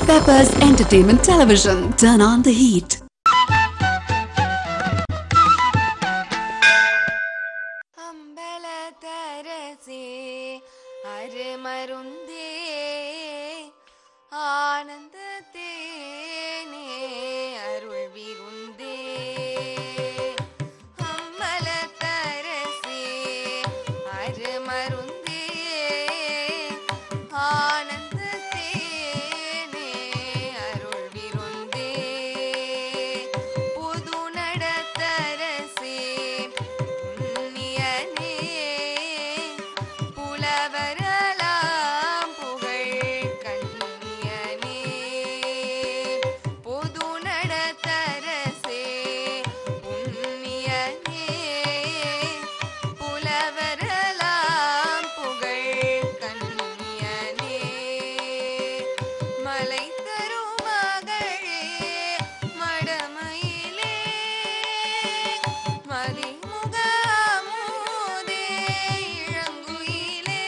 Peppers Entertainment Television. Turn on the heat. അമ്പലതരസേ അരമരുന്തേ ആനന്ദത്തേനേ അരുൾ വിരുന്തേ അമ്പലതരസേ അരമരുന്തേ ആനന്ദത്തേനേ അരുൾ വിരുന്തേ പുതു നടത്തരസേ புண்ணியனே புலவரலாம் புகழ் கண்ணியனே பொது நடத்தரசே புண்ணியனே புலவரலாம் புகழ் கண்ணியனே மலை தரும் மகளே மடமயிலே மதிமுக அமுதே இளங்குயிலே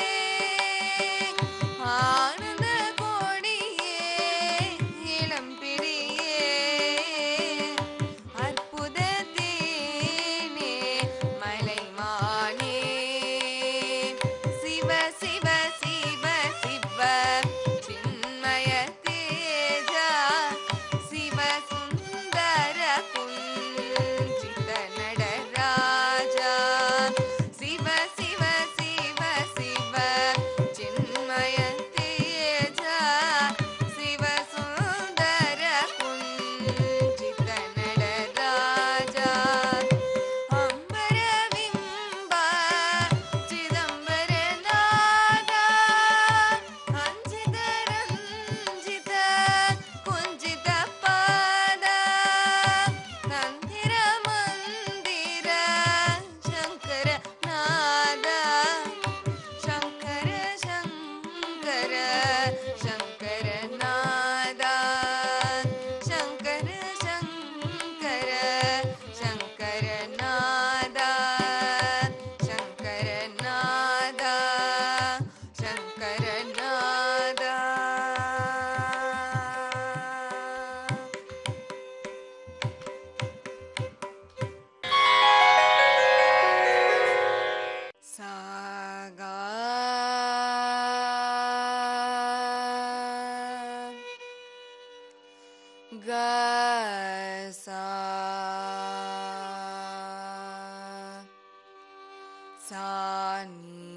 ஆனந்த கொடியே இளம்பிடியே அற்புத தேனே மலைமானே சிவ சிவ சிவ சிவ சின்மய தேஜா சிவ சுந்தர குஞ்சித நடராஜா சிவ சிவ சிவ சிவ சின்மய தேஜா சிவ சுந்தர குஞ்சித நடராஜா அம்பரவிம்ப சிதம்பரநாதா அஞ்சித ரஞ்சித குஞ்சித பாதா தந்திர மந்திர சங்கர நாதா சங்கர சங்கர சங்கர நாதா சங்கர சங்கர சங்கர நாதா சங்கர நாதா சங்கர நாதா சாகா கசா சானி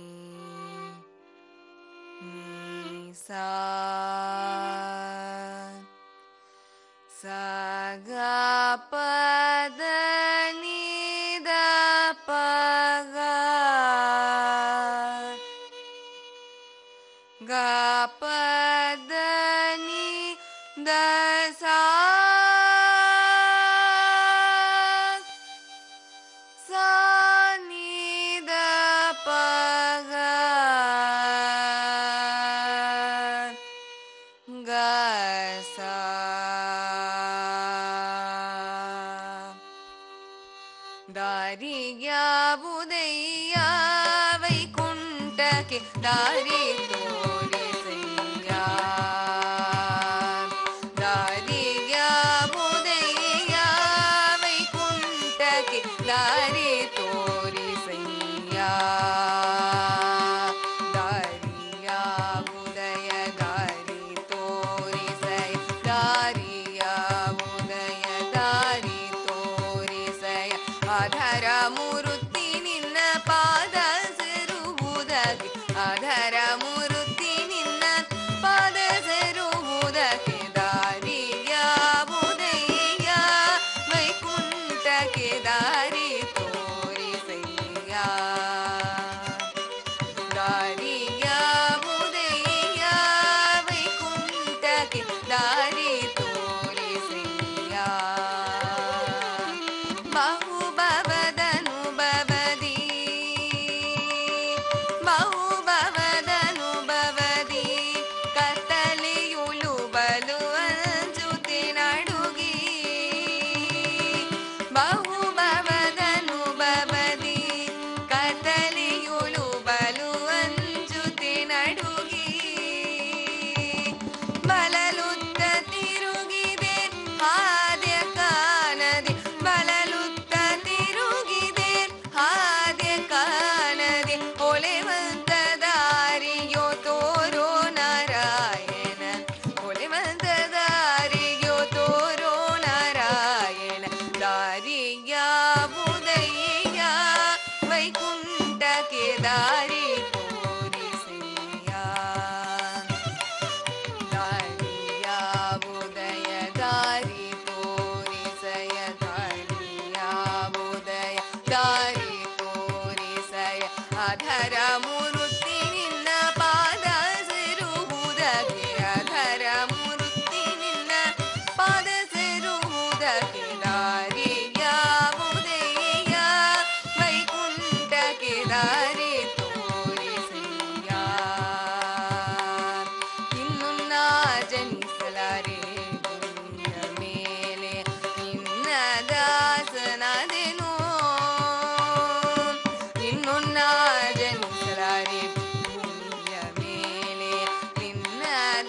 நீசா சகா பத நித பகா கபத நி தசா சானித பக கசா ದಾರಿಯಾ ಬುದಯ್ಯ ವೈಕುಂಠಕ್ಕೆ ದಾರಿ ತೋರಿಸಯ್ಯ ದಾರಿಯ ಬುದಯ್ಯ ವೈಕುಂಠಕ್ಕೆ ದಾರಿ ತೋರಿಸಯ್ಯ ದಾರಿಯ ಉದಯ ದಾರಿ ತೋರಿಸೈ ದಾರಿಯ ಉದಯ ದಾರಿ ತೋರಿಸಯ ಆಧಾರ ಮೂರುತಿ ನಿನ್ನ ಪಾದ ಸೇರುವುದಾಗಿ ಆಧಾರ ಮೂರು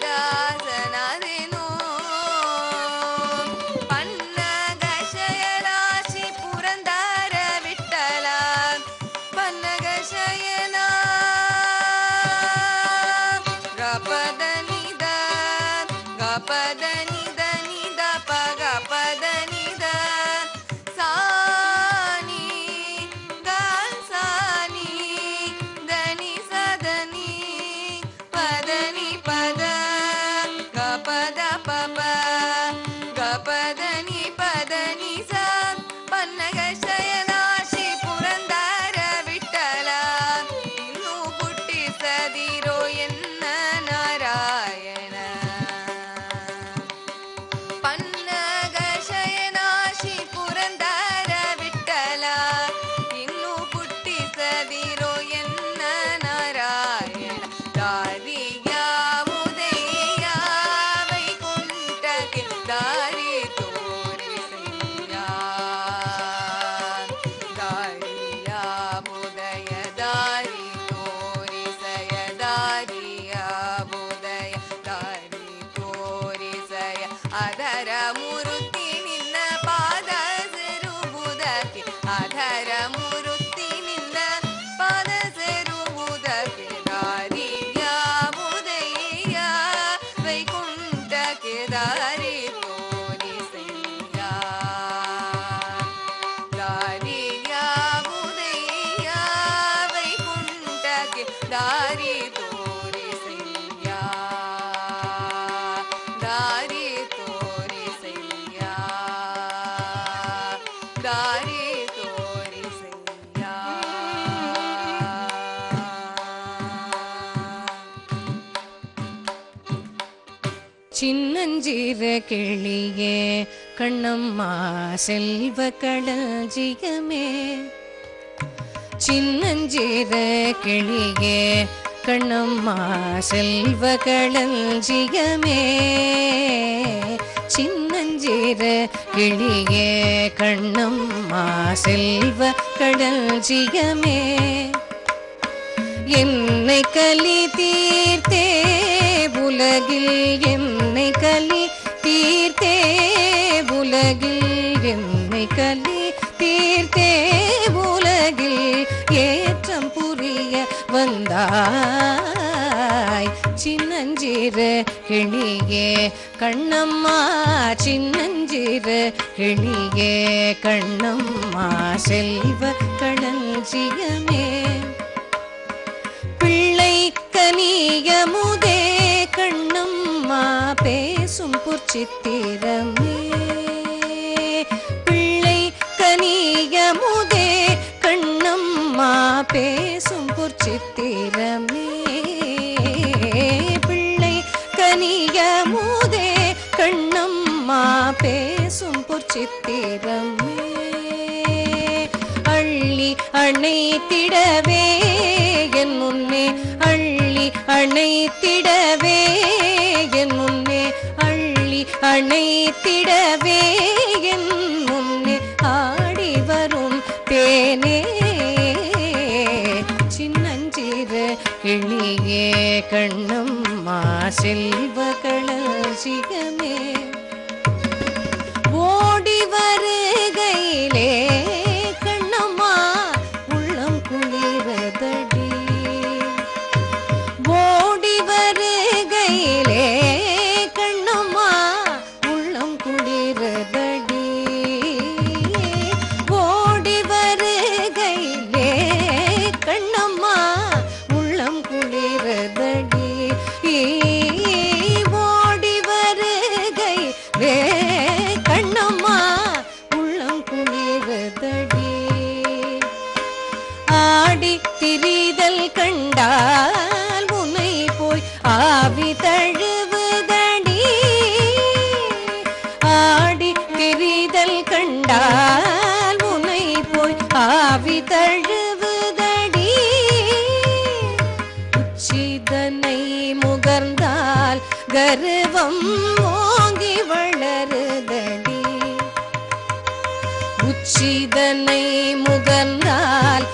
ದಾಸನಾದೆನು ಪನ್ನಗಶಯರಾಶಿ ಪುರಂದರ ವಿಠಲ ಪನ್ನಗಶಯನ ಗಪದ ನಿದ ಗಪದ ನಿದ ನಿದ ಪ ಗಪದ ನಿದ ಸಾನಿ ದಾಸಾನಿ ದನಿ ಸದನಿ ಪದನಿ ಪದ ಗಪದ ಪಪ ಗಪದನಿ ಪದನಿ ಸ ಪನ್ನಗ ಶಯನಾಶಿ ಪುರಂದರ ವಿಠಲ ಇನ್ನು ಹುಟ್ಟಿಸದಿರೋ ಎನ್ನ ನಾರಾಯಣ ಪನ್ನಗ ಶಯನಾಶಿ ಪುರಂದರ ವಿಠಲ ಇನ್ನು ಹುಟ್ಟಿಸದಿರೋ ಎನ್ನ ನಾರಾಯಣ ದಾರಿಯ ಮುದೆಯ ವೈಕುಂಠಕ್ಕೆ ದಾರಿ ತೋರಿಸಯ್ಯ ದಾರಿಯ ಮುದಯ ದಾರಿ ತೋರಿಸಯ ದಾರಿಯ ಮುದಯ ದಾರಿ ತೋರಿಸಯ ಅದರ ಮುರುತಿ ನಿನ್ನ ಪಾದ ಸೆರುವುದಕ್ಕೆ ಅದರ ಮುರುತಿ ನಿನ್ನ ಪಾದ ಸೆರುವುದಕ್ಕೆ ದಾರಿಯ ಮುದಯ ವೈಕುಂಠಕ್ಕೆ ದಾರಿ ತೋರಿಸಯ್ಯ ದಾರಿಯ ಮುದಯ ವೈಕುಂಠಕ್ಕೆ ದಾರಿ ತೋರಿಸಯ್ಯ ದಾರಿ ತೋರಿಸಯ್ಯ ದಾರಿ ತೋರಿಸಯ್ಯ சின்னஞ்சிற கிளியே கண்ணம்மா செல்வ கடஞ்சியமே சின்னஞ்சிற கிளியே கண்ணம்மா செல்வ களஞ்சியமே சின்னஞ்சிற கிளியே கண்ணம்மா செல்வ களஞ்சியமே என்னை கலி தீர்த்தே உலகில் என்னை கலி தீர்த்தே உலகில் என்னை கலி தீர்த்தே உலகில் ஏற்றம் புரிய வந்தாய் சின்னஞ்சிறு கிளியே கண்ணம்மா சின்னஞ்சிறு கிளியே கண்ணம்மா செல்வ களஞ்சியமே பிள்ளை கனியமுதே கண்ணம்மா பேசும் புற்சித்திரமே பிள்ளை கனியமுதே கண்ணம்மா பேசும் புற்சித்திரமே பிள்ளை கனியமுதே கண்ணம்மா பேசும் பொற்சித்திரமே அள்ளி அணைத்திடவே என் முன்னே அள்ளி அணைத்திடவே என் முன்னே அள்ளி அணைத்திடவே என் முன்னே ஆடி வரும் தேனே சின்னஞ்சிறு கிளியே கண்ணம்மா செல்வ களசிகமே ஓடி வருகையிலே கண்ணம்மா உள்ளம் குளிரதடி ஓடி வருகையிலே கண்ணம்மா உள்ளம் குளிரதடி ஓடி வருகையிலே கண்ணம்மா உள்ளம் குளிரதடி ஓடி வருகையிலே கண்ணம்மா உள்ளம் குளிரதடி ஆடி திரிதல் கண்டால் உன்னை போய் ஆவி தழுவுதடி ஆடி திரிதல் கண்டால் உன்னை போய் ஆவி தழுவுதடி உச்சிதனை முகர்ந்தால் கர்வம் ஓங்கி வளருதடி உச்சிதனை முகர்ந்தால்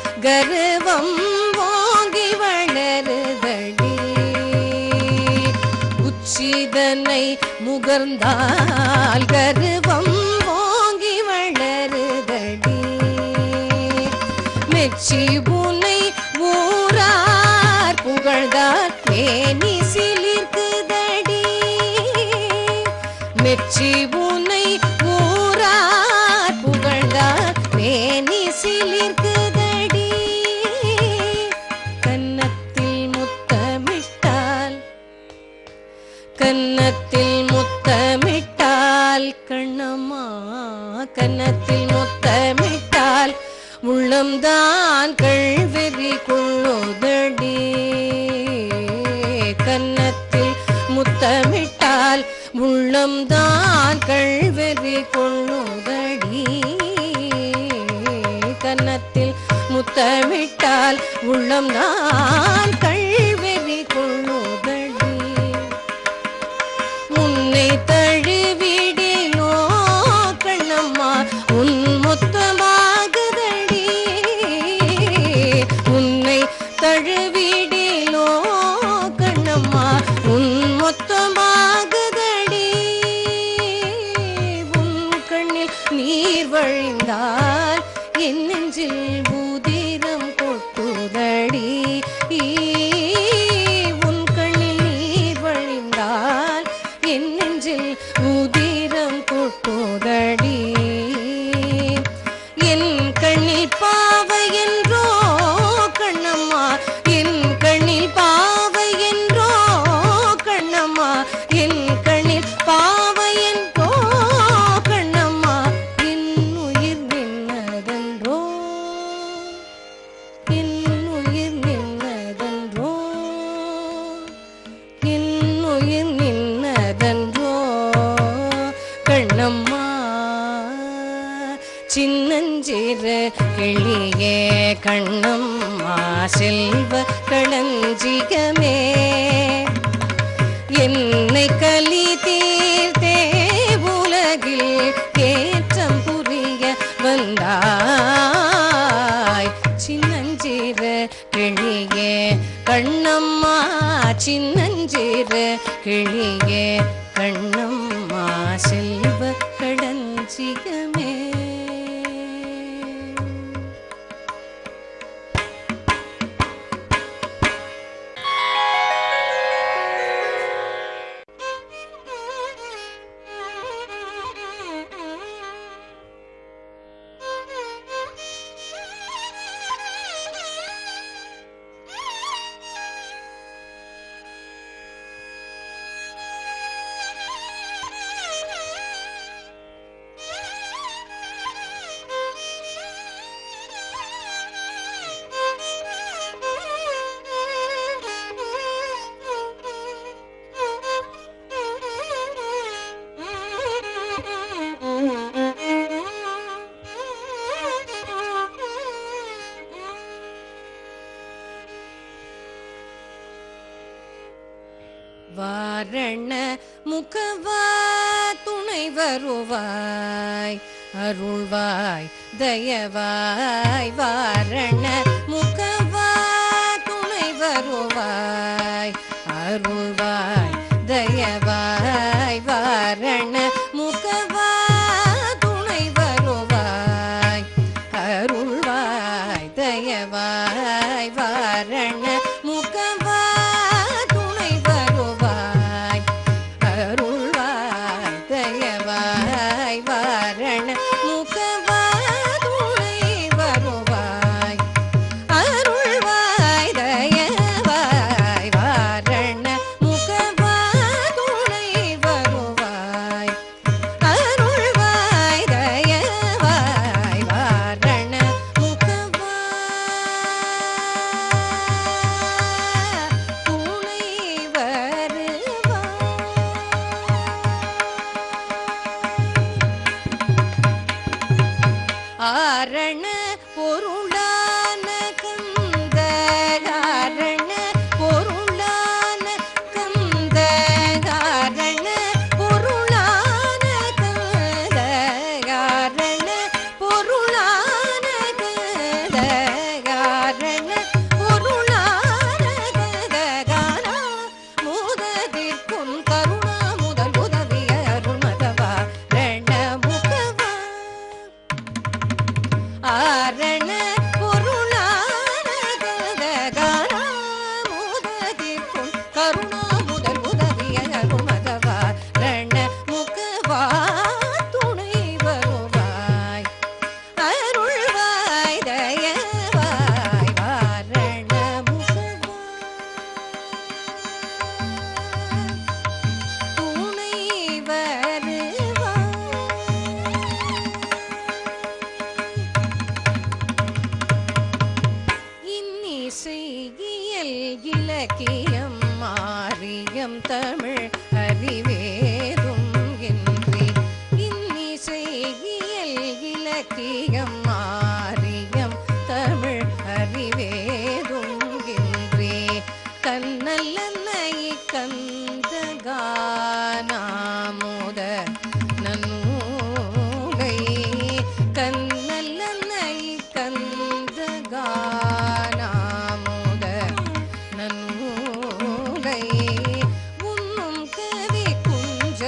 கர்வம் ஓங்கி வளருதடி உச்சி செய்தனை முகர்ந்தால் கருவம் ஓங்கி வளருதடி மெச்சி உனை ஊரார் புகழ்ந்தால் மேனி சிலிர்க்குதடி மெச்சி உனை ஊரார் புகழ்ந்தால் மேனி சிலிர்க்குதடி கன்னத்தில் முத்தமிட்டால் கன்னத்தில் முத்தமிட்டால் கண்ணம்மா கன்னத்தில் முத்தமிட்டால் உள்ளம்தான் கள்வெறி கொள்ளுதடி கன்னத்தில் முத்தமிட்டால் உள்ளம்தான் கள்வெறி கொள்ளுதடி கன்னத்தில் முத்தமிட்டால் உள்ளம்தான் கள்வெறி கொள்ளுதடி உன்னை தழுவிடிலோ கண்ணம்மா உன் மொத்தமாகுதடி உன்னை தழுவிடிலோ கண்ணம்மா உன் மொத்தமாகுதடி உன் கண்ணில் நீர் வழிந்தால் என் நெஞ்சில் உதிரம் கொட்டுதடி உன் கண்ணில் நீர் வழிந்தால் என் நெஞ்சில் உதிரம் கொட்டுதடி என் கண்ணில் பாவை என்றோ கண்ணம்மா என் கண்ணில் பாவை என்றோ கண்ணம்மா என் கண்ணில் பாவை என்றோ கண்ணம்மா என் உயிர் நின்னதென்றோ என் உயிர் நின்னதென்றோ என் உயிர் நின்னதென்றோ கண்ணம்மா சின்னஞ்சிறு கிளியே கண்ணம்மா செல்வ களஞ்சிகமே என்னை கலி தீர்த்தே உலகில் ஏற்றம் புரிய வந்தாய் சின்னஞ்சிறு கிளியே கண்ணம்மா சின்னஞ்சிறு கிளியே கண்ணம்மா செல்வ கடஞ்சிகமே வாரண முகவா துணை வருவாய் அருள்வாய் தயவாய் வாரண முகவா துணை வருவாய் அருள்வாய் தயவாய் வாரண முகவா துணை வருவாய் அருள்வாய் தயவாய் வாரண முகவா துணை வருவாய் அருள்வாய் தயவாய் வாரண முகவா துணை வருவாய் அருள்வாய் தயவாய் வாரண முகவா துணை வருவாய்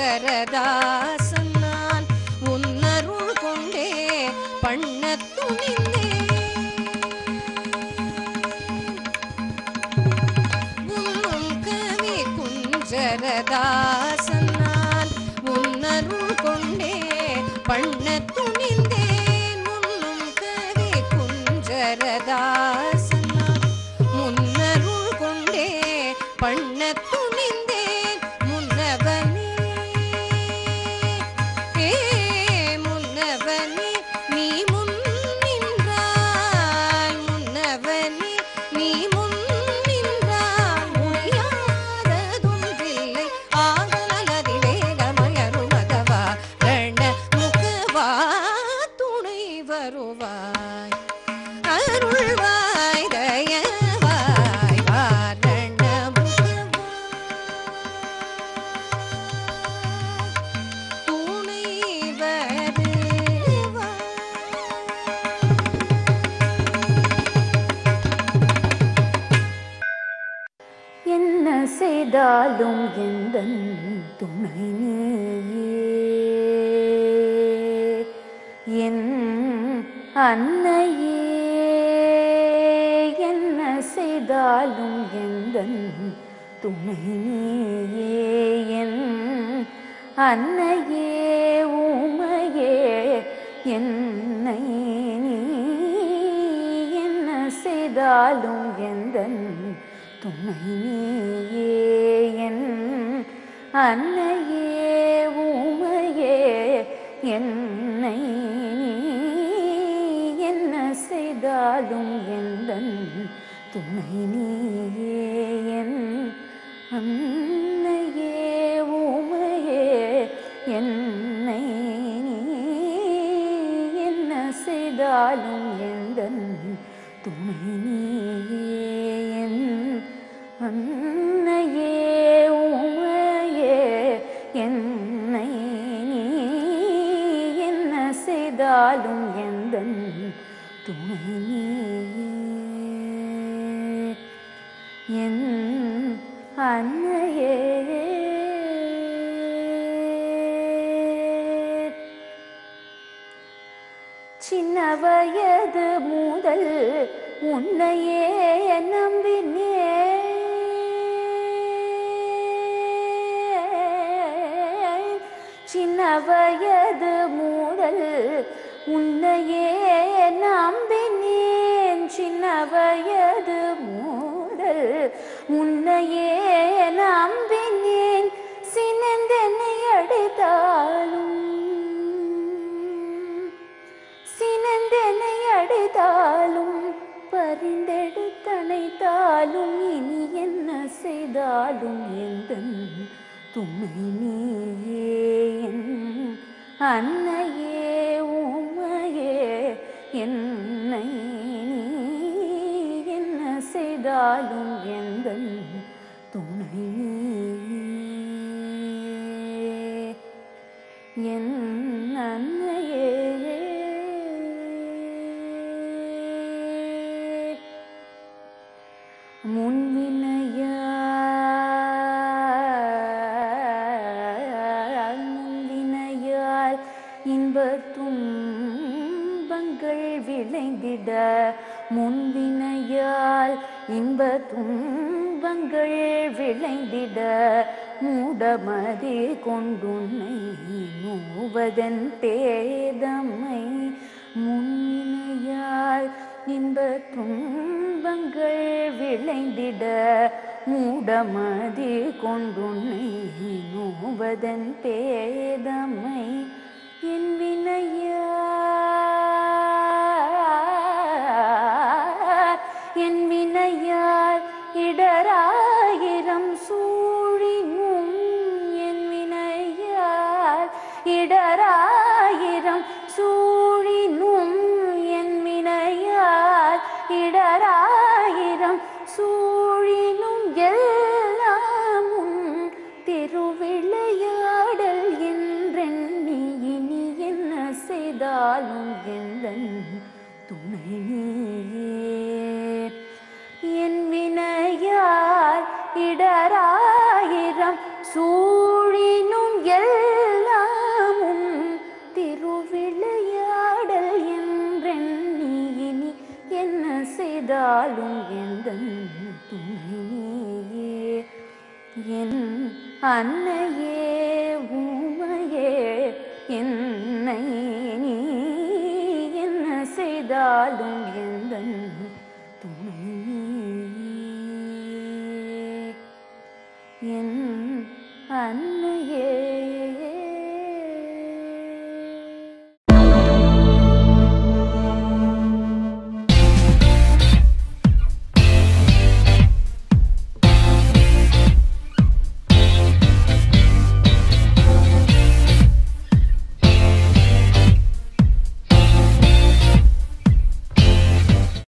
குஞ்சரதாசன் நான் உன்னருள் கொண்டே பண்ண உன்னும் கவி குஞ்சரதாசன் நான் உன்னருள் கொண்டே பண்ண துணிந்தேன் உன்னும் கவி குஞ்சரதாசன் நான் முன்னருள் கொண்டே பண்ண துணிந்தேன் முன்னவனே ஏ முன்னவனே நீ முன் நின்றால் முன்னவனே நீ முன் நின்றால் முடியாததொன்றில்லை ஆகலதி வேகமயருமகவா ரண முகவா துணை வருவாய் அருள்வாய் தயவாய் வாரண துணை வருவாய் என்ன செய்தாலும் எந்த துணை நீயே என் அன்னையே என்ன செய்தாலும் எந்த துணை நீயே என் அன்னையே உமையே என்னை நீ என்ன செய்தாலும் எந்த துணை நீயே என் அன்னையே உமையே என்னை நீ என்ன செய்தாலும் எந்த துணை நீயே என் அன்னையே உமையே என்னை நீ என்ன செய்தாலும் எந்த துணை நீயே என் அன்னையே உமையே என்னை நீ என்ன செய்தாலும் எந்த துணை நீயே என் அன்னையே சின்ன வயது முதல் உன்னையே நம்பினே சின்ன வயது முதல் உன்னையே நம்பினேன் சின்ன வயது முதல் உன்னையே நம்பினேன் சினந்தென்னை அடித்தாலும் சினந்தென்னை அடித்தாலும் பரிந்தெடுத்தனைத்தாலும் இனி என்ன செய்தாலும் எந்த துணை நீயே என் அன்னையே உமையே என்னை நீ என்ன செய்தாலும் எந்த துணை நீயே என் அன்னையே முன்வினையால் முன்வினையால் இன்பத் துன்பங்கள் விளைந்திட முன்வினையால் இன்பத் துன்பங்கள் விளைந்திட மூடமதி கொண்டுன்னை நோவதன் பேதமை முன்னினையால் இன்பத் துன்பங்கள் விளைந்திட மூடமதி கொண்டுன்னை நோவதன் பேதமை என் வினையா என் வினையால் இடராயிரம் சூழினும் என் வினையால் இடராயிரம் சூழினும் என் வினையால் இடராயிரம் சூழினும் எல்லாமும் திருவிளையாடல் என்றெண்ணி இனி என்ன செய்தாலும் எந்தன் துணை நீயே என் வினையால் இடராயிரம் சூழினும் எல் அன்னையே உமையே என்னை நீ என்ன செய்தாலும்